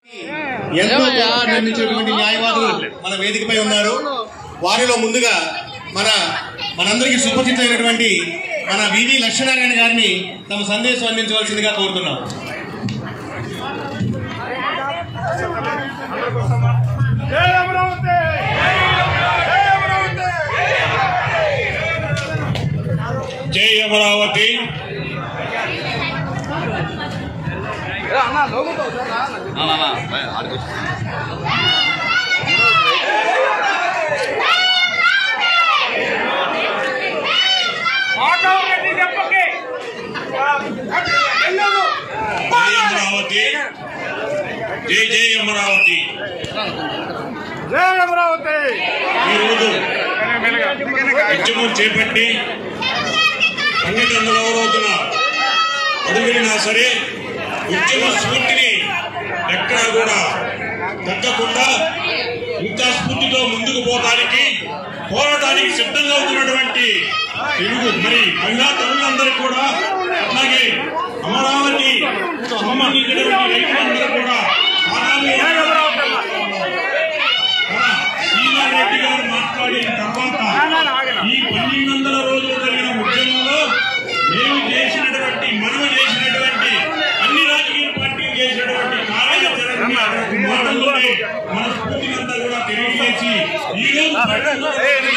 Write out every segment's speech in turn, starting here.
ఎంతో నిర్మించినటువంటి న్యాయవాదులు మన వేదికపై ఉన్నారు వారిలో ముందుగా మన మనందరికీ సుపరిచితమైనటువంటి మన వివి లక్ష్మీనారాయణ గారిని తమ సందేశం అందించవలసిందిగా కోరుతున్నాం జై అమరావతి జై అమరావతి జై అమరావతి మాట్లాడండి చెప్పకి వెళ్ళదు జై అమరావతి జై జై అమరావతి జై అమరావతి ఈరోజు ఉద్యమం చేపట్టి అన్నిటి ఎవరవుతున్న అడుగునా సరే ఉద్యమ స్ఫూర్తిని ఎక్కడా కూడా తగ్గకుండా ఇంకా స్ఫూర్తితో ముందుకు పోవడానికి పోరాటానికి సిద్ధంగా అవుతున్నటువంటి తెలుగు మరి మహిళా తల్లులందరికీ కూడా అట్లాగే అమరావతి సంబంధించినటువంటి రైతులందరూ కూడా ఆనాడు శ్రీనారెడ్డి గారు మాట్లాడిన తర్వాత ఈ పన్నెండు వందల రోజులు జరిగిన ఉద్యమంలో మేము చేసినటువంటి మనము చేసినటువంటి అన్ని రాజకీయ పార్టీలు చేసినటువంటి కార్యాచరణని మాటల్లోనే మన స్ఫూర్తినంతా కూడా తెలియజేసి ఈ రోజు ఉద్యమాల్లో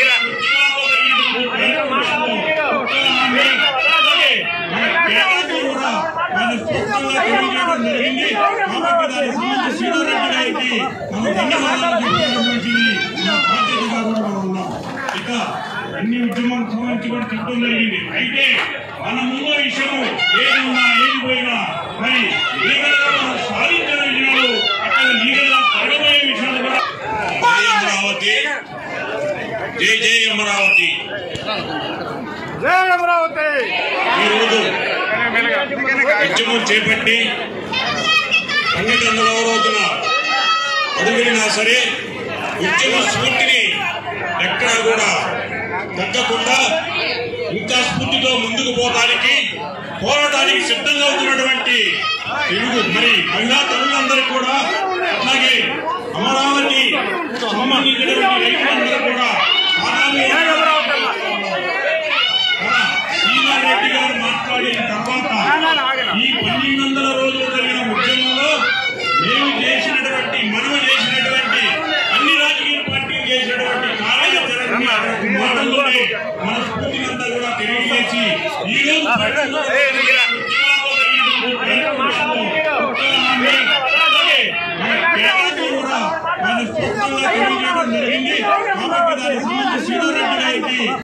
జరిగినటువంటి అలాగే మన కేరళలో కూడా మన స్పష్టంగా తెలియజేయడం జరిగింది కాబట్టి దానికి సంబంధించి శ్రీనారెడ్డి గారికి మనం ధన్యవాదాలు చెప్పినటువంటిది మన బాధ్యతగా కూడా మనం ఉన్నాం ఇక అన్ని ఉద్యమాలకు సంబంధించి కూడా చెప్పడం జరిగింది అయితే మన ముందు విషయము ఏది ఉన్నా ఏది పోయినా మరి లీగల్ గా మనం సాధించిన విషయాలు అక్కడ లీగల్ గా జరగబోయే విషయాలు కూడా జై అమరావతి జై జై అమరావతి జై అమరావతి ఈరోజు ఉద్యమం చేపట్టి అన్నిటి ఎవరవుతున్న అడుగునా సరే ఉద్యమ స్ఫూర్తిని ఎక్కడా కూడా తగ్గకుండా ఇంకా స్ఫూర్తితో ముందుకు పోవడానికి పోరాటానికి సిద్ధంగా అవుతున్నటువంటి తెలుగు మరి మహిళా తల్లులందరికీ కూడా అట్లాగే అమరావతి సంబంధించినటువంటి రైతులందరూ కూడా ఆనాడు శ్రీనారెడ్డి గారు మాట్లాడిన తర్వాత ఈ పన్నెండు వందల రోజులు జరిగిన ఉద్యమంలో మేము చేసినటువంటి మనము చేసినటువంటి అన్ని రాజకీయ పార్టీలు చేసినటువంటి కార్యాచరణని మాటల్లోనే మన స్ఫూర్తినంతా కూడా తెలియజేసి ఈ రోజు ఉద్యమాల్లో జరిగినటువంటి అలాగే మన కేరళలో కూడా మన స్పష్టంగా తెలియజేయడం జరిగింది కాబట్టి దానికి